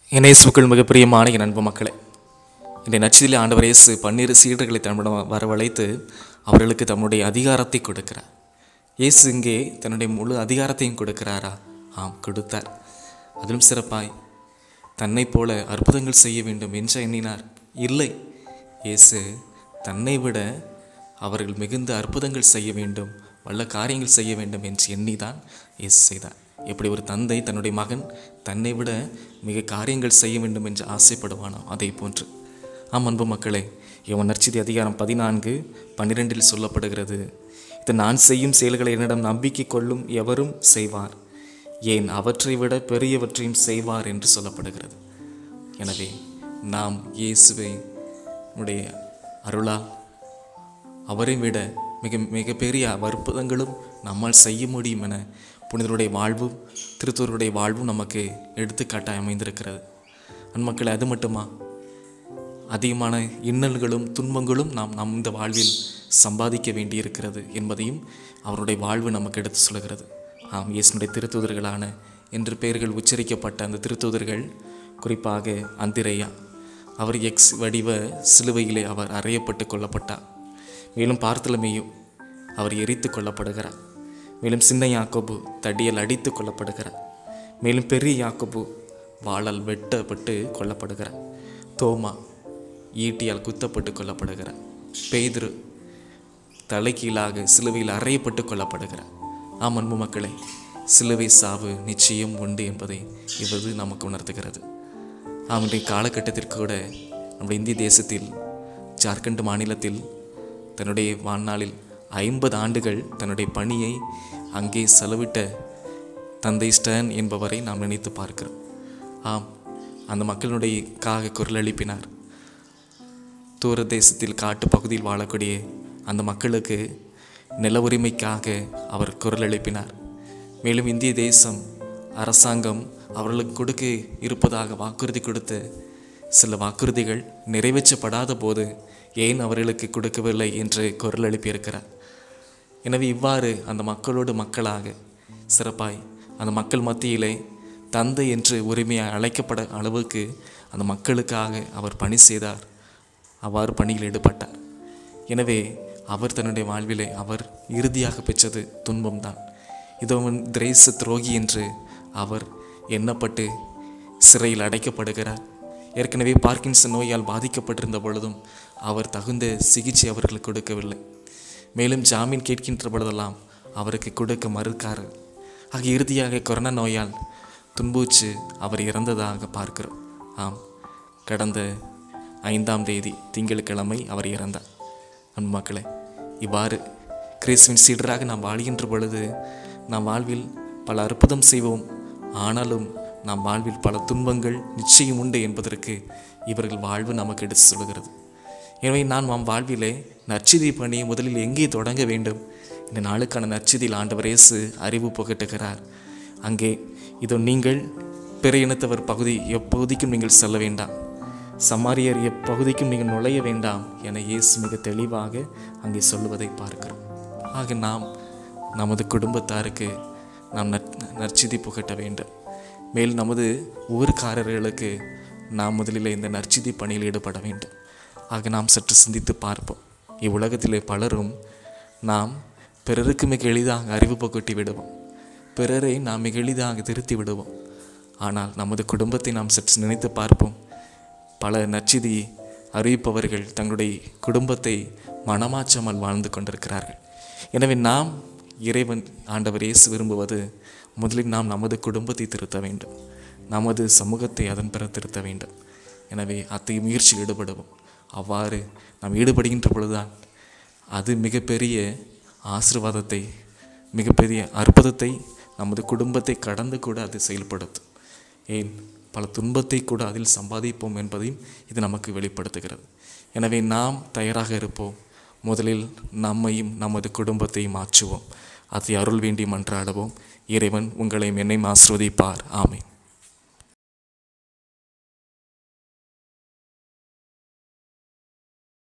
இயேசுக்கள் மிக பிரியமான என் அன்பு மக்களே இன்றைய நச்சிதில் ஆண்டவர் இயேசு பன்னிரு சீடர்களை தன்னிடம் வரவழைத்து அவர்களுக்கு தம்முடைய அதிகாரத்தை கொடுக்கிறார் இயேசு இங்கே தன்னுடைய முழு அதிகாரத்தையும் கொடுக்கிறாரா ஆம் கொடுத்தார் அதிலும் சிறப்பாய் தன்னைப் போல அற்புதங்கள் செய்ய வேண்டும் என்று எண்ணினார் இல்லை இயேசு தன்னை விட அவர்கள் மிகுந்த அற்புதங்கள் செய்ய வேண்டும் வல்ல காரியங்கள் செய்ய வேண்டும் என்று எண்ணிதான் இயேசு செய்தார் எப்படி ஒரு தந்தை தன்னுடைய மகன் தன்னை விட மிக காரியங்கள் செய்ய வேண்டும் என்று ஆசைப்படுவானோ அதே போன்று ஆம் அன்பு மக்களே இவன் நற்செய்தி அதிகாரம் பதினான்கு பன்னிரெண்டில் சொல்லப்படுகிறது இது நான் செய்யும் செயல்களை என்னிடம் நம்பிக்கை கொள்ளும் எவரும் செய்வார் ஏன் அவற்றை விட பெரியவற்றையும் செய்வார் என்று சொல்லப்படுகிறது எனவே நாம் இயேசுவை உடைய அருளால் அவரை விட மிக மிகப்பெரிய அற்புதங்களும் நம்மால் செய்ய முடியும் என புனிதருடைய வாழ்வும் திருத்தூருடைய வாழ்வும் நமக்கு எடுத்துக்காட்டாய் அமைந்திருக்கிறது அன்மக்களே அது மட்டுமா அதிகமான இன்னல்களும் துன்பங்களும் நாம் நம் இந்த வாழ்வில் சம்பாதிக்க வேண்டியிருக்கிறது என்பதையும் அவருடைய வாழ்வு நமக்கு எடுத்து சொல்கிறது ஆம் இயேசுனுடைய திருத்தூதர்களான என்று பெயர்கள் உச்சரிக்கப்பட்ட அந்த திருத்தூதர்கள் குறிப்பாக அந்திரையா அவர் எக்ஸ் வடிவ சிலுவையிலே அவர் அறையப்பட்டு கொல்லப்பட்டார் மேலும் பார்த்தலமையும் அவர் எரித்து கொல்லப்படுகிறார் மேலும் சின்ன யாக்கோபு தடியால் அடித்து கொல்லப்படுகிறார் மேலும் பெரிய யாக்கோபு வாளால் வெட்டப்பட்டு கொல்லப்படுகிறார் தோமா ஈட்டியால் குத்தப்பட்டு கொல்லப்படுகிறார் பேதுரு தலைகீழாக சிலுவையில் அறையப்பட்டு கொல்லப்படுகிறார் ஆம் அன்பு மக்களே சிலுவை சாவு நிச்சயம் உண்டு என்பதை இவது நமக்கு உணர்த்துகிறது ஆம் இன்றைய காலகட்டத்திற்கு கூட நம்முடைய இந்திய தேசத்தில் ஜார்க்கண்ட் மாநிலத்தில் தன்னுடைய வாழ்நாளில் ஐம்பது ஆண்டுகள் தன்னுடைய பணியை அங்கே செலவிட்ட தந்தை ஸ்டேன் என்பவரை நாம் நினைத்து பார்க்கிறோம் ஆம் அந்த மக்களுடைய காக குரல் எழுப்பினார் தூர தேசத்தில் காட்டு பகுதியில் வாழக்கூடிய அந்த மக்களுக்கு நில உரிமைக்காக அவர் குரல் எழுப்பினார் மேலும் இந்திய தேசம் அரசாங்கம் அவர்களுக்கு கொடுக்க இருப்பதாக வாக்குறுதி கொடுத்து சில வாக்குறுதிகள் நிறைவேற்றப்படாத போது ஏன் அவர்களுக்கு கொடுக்கவில்லை என்று குரல் எழுப்பியிருக்கிறார் எனவே இவ்வாறு அந்த மக்களோடு மக்களாக சிறப்பாய் அந்த மக்கள் மத்தியிலே தந்தை என்று உரிமையாக அழைக்கப்பட அளவுக்கு அந்த மக்களுக்காக அவர் பணி செய்தார் அவ்வாறு பணியில் ஈடுபட்டார் எனவே அவர் தன்னுடைய வாழ்விலே அவர் இறுதியாக பெற்றது துன்பம்தான் இதவன் திரேச துரோகி என்று அவர் எண்ணப்பட்டு சிறையில் அடைக்கப்படுகிறார் ஏற்கனவே பார்க்கின்சன் நோயால் பாதிக்கப்பட்டிருந்த பொழுதும் அவர் தகுந்த சிகிச்சை அவர்களுக்கு கொடுக்கவில்லை மேலும் ஜாமீன் கேட்கின்ற பொழுதெல்லாம் அவருக்கு கொடுக்க மறுக்காரு ஆக இறுதியாக கொரோனா நோயால் துன்புச்சு அவர் இறந்ததாக பார்க்கிறோம் ஆம் கடந்த ஐந்தாம் தேதி திங்கட்கிழமை அவர் இறந்தார் அன்பு மக்களே இவ்வாறு கிறிஸ்துவின் சீடராக நாம் வாழ்கின்ற பொழுது நாம் வாழ்வில் பல அற்புதம் செய்வோம் ஆனாலும் நாம் வாழ்வில் பல துன்பங்கள் நிச்சயம் உண்டு என்பதற்கு இவர்கள் வாழ்வு நமக்கு எடுத்து சொல்கிறது எனவே நான் நம் வாழ்விலே நற்செய்தி பணியை முதலில் எங்கே தொடங்க வேண்டும் இந்த நாளுக்கான நற்செய்தியில் ஆண்டவர் இயேசு அறிவு புகட்டுகிறார் அங்கே இதோ நீங்கள் பிற இனத்தவர் பகுதி எப்பகுதிக்கும் நீங்கள் செல்ல வேண்டாம் சமாரியர் எப்பகுதிக்கும் நீங்கள் நுழைய வேண்டாம் என இயேசு மிக தெளிவாக அங்கே சொல்லுவதை பார்க்கிறோம் ஆக நாம் நமது குடும்பத்தாருக்கு நாம் நற் நற்செய்தி புகட்ட வேண்டும் மேல் நமது ஊர்க்காரர்களுக்கு நாம் முதலில் இந்த நற்செய்தி பணியில் ஈடுபட வேண்டும் ஆக நாம் சற்று சிந்தித்து பார்ப்போம் இவ்வுலகத்திலே பலரும் நாம் பிறருக்கு மிக எளிதாக அறிவு புகட்டி விடுவோம் பிறரை நாம் மிக எளிதாக திருத்தி விடுவோம் ஆனால் நமது குடும்பத்தை நாம் சற்று நினைத்து பார்ப்போம் பல நற்செய்தி அறிவிப்பவர்கள் தங்களுடைய குடும்பத்தை மனமாற்றாமல் வாழ்ந்து கொண்டிருக்கிறார்கள் எனவே நாம் இறைவன் ஆண்டவர் இயேசு விரும்புவது முதலில் நாம் நமது குடும்பத்தை திருத்த வேண்டும் நமது சமூகத்தை அதன் பிற திருத்த வேண்டும் எனவே அத்தகைய முயற்சியில் ஈடுபடுவோம் அவ்வாறு நாம் ஈடுபடுகின்ற பொழுதுதான் அது மிகப்பெரிய ஆசிர்வாதத்தை மிகப்பெரிய அற்புதத்தை நமது குடும்பத்தை கடந்து கூட அது செயல்படுத்தும் ஏன் பல துன்பத்தை கூட அதில் சம்பாதிப்போம் என்பதையும் இது நமக்கு வெளிப்படுத்துகிறது எனவே நாம் தயாராக இருப்போம் முதலில் நம்மையும் நமது குடும்பத்தையும் மாற்றுவோம் அதை அருள் வேண்டி மன்றாடுவோம் இறைவன் உங்களையும் என்னையும் ஆசிர்வதிப்பார் ஆமேன்